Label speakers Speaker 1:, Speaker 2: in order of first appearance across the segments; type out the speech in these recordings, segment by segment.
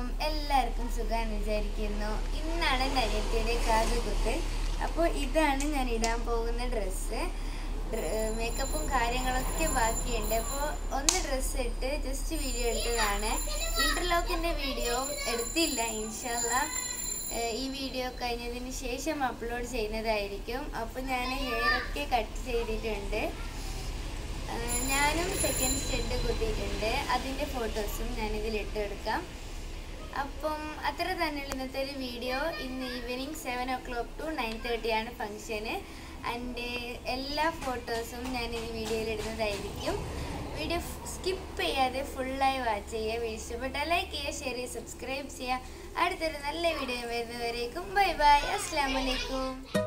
Speaker 1: എല്ലാവർക്കും സുഖം വിചാരിക്കുന്നു ഇന്നാണ് എൻ്റെ അനിയത്തിയുടെ കാതുകുത്ത് അപ്പോൾ ഇതാണ് ഞാൻ ഇടാൻ പോകുന്ന ഡ്രസ്സ് മേക്കപ്പും കാര്യങ്ങളൊക്കെ ബാക്കിയുണ്ട് അപ്പോൾ ഒന്ന് ഡ്രസ്സ് ഇട്ട് ജസ്റ്റ് വീഡിയോ എടുത്തതാണ് ഇൻ്റർലോക്കിൻ്റെ വീഡിയോ എടുത്തില്ല ഇൻഷല്ല ഈ വീഡിയോ കഴിഞ്ഞതിന് ശേഷം അപ്ലോഡ് ചെയ്യുന്നതായിരിക്കും അപ്പോൾ ഞാൻ ഹെയറൊക്കെ കട്ട് ചെയ്തിട്ടുണ്ട് ആഹ് ഞാനും സെക്കൻഡ് സ്റ്റെഡ് കുത്തിയിട്ടുണ്ട് അതിൻ്റെ ഫോട്ടോസും ഞാനിതിൽ ഇട്ടെടുക്കാം അപ്പം അത്ര തന്നെയുള്ള ഇന്നത്തെ ഒരു വീഡിയോ ഇന്ന് evening seven o'clock to nine thirty ആണ് ഫംഗ്ഷന് ആൻഡ് എല്ലാ ഫോട്ടോസും ഞാൻ ഈ വീഡിയോയിൽ ഇടുന്നതായിരിക്കും വീഡിയോ സ്കിപ്പ് ചെയ്യാതെ ഫുള്ളായി വാച്ച് ചെയ്യുക വീഡിയോ ഇഷ്ടപ്പെട്ടാൽ ലൈക്ക് ചെയ്യുക ഷെയർ ചെയ്യുക സബ്സ്ക്രൈബ് ചെയ്യുക അടുത്തൊരു നല്ല വീഡിയോ വരുന്നവരേക്കും ബൈ ബൈ അസ്സാം വലൈക്കും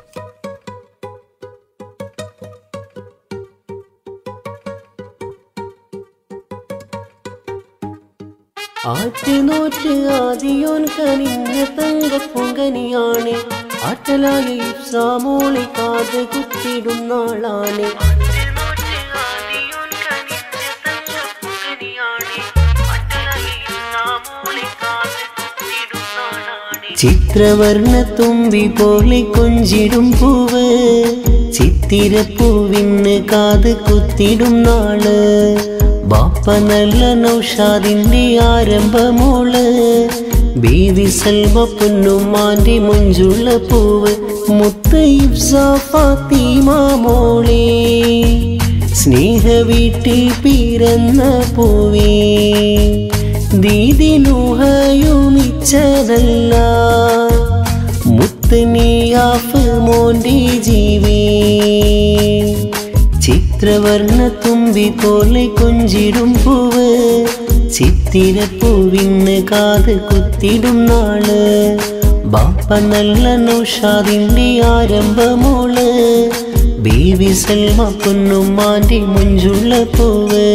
Speaker 2: ആറ്റുനോറ്റ് ആദിയോൻ കനിഞ്ഞ തങ്കപ്പൊങ്കനിയാണ് ആറ്റലായ ഇഫ്സാമോളെ കാത് കുത്തിടും നാളാണ് ചിത്രവർണ്ണ തുമ്പി പോലെ കൊഞ്ചിടും പൂവ് ചിത്തിരപ്പൂവിന് കാത് കുത്തിടും നാള് ബാപ്പ നല്ല നൗഷാദിന്റെ ആരംഭമോള് ബീവി സൽവ പൊന്നുമാന്റെ മുഞ്ചുള്ള പൂവ് മുത്തയിഫ്സ ഫാത്തിമ മോളെ സ്നേഹ വീട്ടിൽ പിറന്ന പൂവേ ദീദിനുഹയുമിച്ചതല്ല മുത്തനിയാഫ് മോന്റെ ജീവേ ചിത്രവർണ്ണ തുമ്പി പോലെ കൊഞ്ചിടും പൂവ് ചിത്തിരപ്പൂവിന് കാത് കുത്തിടും നാള് ബാപ്പ നല്ല നൗഷാദിന്റെ ആരംഭമോള് ബീവി സൽമ പൊന്നുമാന്റെ മുഞ്ചുള്ള പൂവ്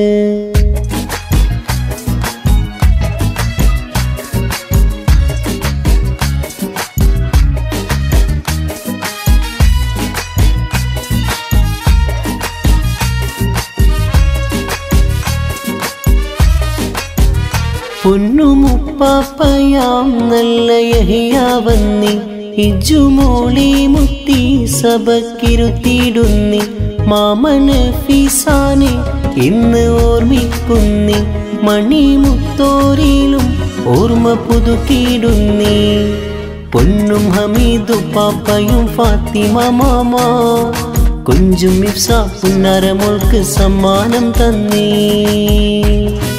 Speaker 2: പൊന്നുമുപ്പാപ്പയാം നല്ല യഹിയാവന്നി ഇജുമോളി മുത്തി സഭക്കിരുത്തിയിടുന്നി മാമന് ഫീസാനെ ഇന്ന് ഓർമ്മിക്കുന്നി മണിമുത്തോരിലും ഓർമ്മ പുതുക്കിയിടുന്നി പൊന്നും ഹമീദു പാപ്പയും ഫാത്തിമ മാമ കുഞ്ചും ഇഫ്സ പുന്നരമോൾക്ക് സമ്മാനം തന്നീ